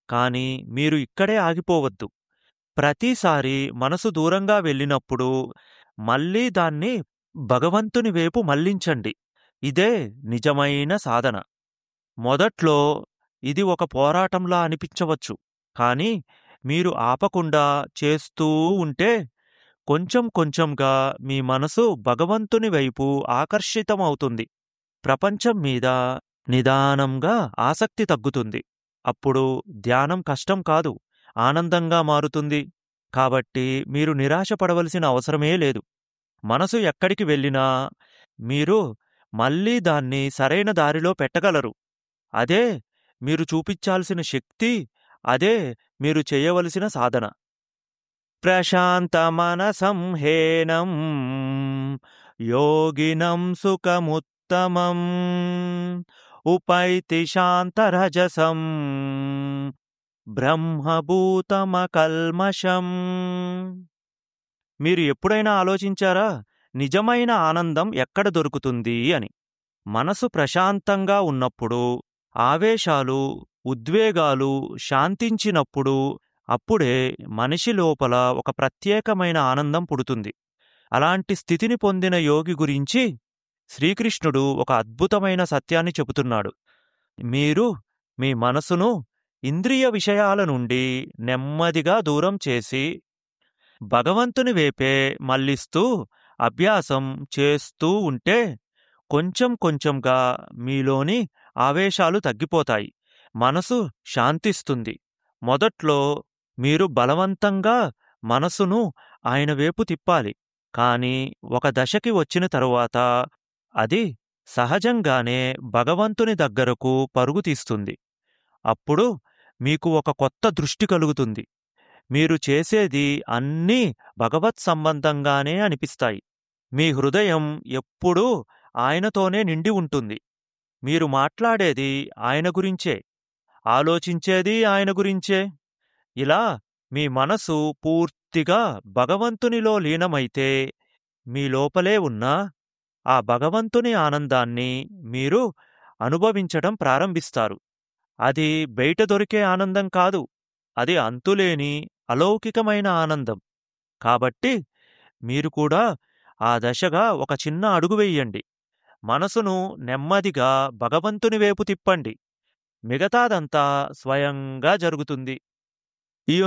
కానీ మీరు ఇక్కడే ఆగిపోవద్దు. ప్రతిసారి మనసు దూరంగా వెళ్ళినప్పుడు మళ్ళీ దాన్ని భగవంతుని వైపు మళ్ళించండి. ఇదే నిజమైన సాధన. మొదట్లో ఇది ఒక పోరాటంలా అనిపించవచ్చు. కానీ మీరు ఆపకుండా చేస్తూ ఉంటే కొంచెం కొంచెంగా మీ మనసు భగవంతుని వైపు ఆకర్షితమవుతుంది. ప్రపంచం మీద నిదానంగా ఆసక్తి తగ్గుతుంది. అప్పుడు ధ్యానం కష్టం కాదు, ఆనందంగా మారుతుంది. కాబట్టి మీరు నిరాశ పడవలసిన అవసరమే లేదు. మనసు ఎక్కడికి వెళ్ళినా మీరు మళ్ళీ దాన్ని సరైన దారిలో పెట్టగలరు. అదే మీరు చూపించాల్సిన శక్తి. అదే మీరు చేయవలసిన సాధన. ప్రశాంతమనసంహేనం యోగినం సుఖముత్తమం ఉపైతి శాంతరజసం బ్రహ్మభూతమకల్మషం. మీరు ఎప్పుడైనా ఆలోచించారా నిజమైన ఆనందం ఎక్కడ దొరుకుతుంది అని? మనసు ప్రశాంతంగా ఉన్నప్పుడు, ఆవేశాలు, ఉద్వేగాలు శాంతించినప్పుడు అప్పుడే మనిషి లోపల ఒక ప్రత్యేకమైన ఆనందం పుడుతుంది. అలాంటి స్థితిని పొందిన యోగి గురించి శ్రీకృష్ణుడు ఒక అద్భుతమైన సత్యాన్ని చెబుతున్నాడు. మీరు మీ మనసును ఇంద్రియ విషయాల నుండి నెమ్మదిగా దూరం చేసి భగవంతుని వైపే మళ్ళిస్తూ అభ్యాసం చేస్తూ ఉంటే కొంచెం కొంచెంగా మీలోని ఆవేశాలు తగ్గిపోతాయి. మనసు శాంతిస్తుంది. మొదట్లో మీరు బలవంతంగా మనసును ఆయన వైపు తిప్పాలి. కానీ ఒక దశకి వచ్చిన తరువాత అది సహజంగానే భగవంతుని దగ్గరకు పరుగు తీస్తుంది. అప్పుడు మీకు ఒక కొత్త దృష్టి కలుగుతుంది. మీరు చేసేది అన్నీ భగవత్ సంబంధంగానే అనిపిస్తాయి. మీ హృదయం ఎప్పుడూ ఆయనతోనే నిండి ఉంటుంది. మీరు మాట్లాడేది ఆయన గురించే, ఆలోచించేది ఆయన గురించే. ఇలా మీ మనసు పూర్తిగా భగవంతునిలో లీనమైతే మీ లోపలే ఉన్న ఆ భగవంతుని ఆనందాన్ని మీరు అనుభవించడం ప్రారంభిస్తారు. అది బయట దొరికే ఆనందం కాదు. అది అంతులేని అలౌకికమైన ఆనందం. కాబట్టి మీరు కూడా ఆ దశగా ఒక చిన్న అడుగు వెయ్యండి. మనసును నెమ్మదిగా భగవంతుని వైపు తిప్పండి. మిగతాదంతా స్వయంగా జరుగుతుంది.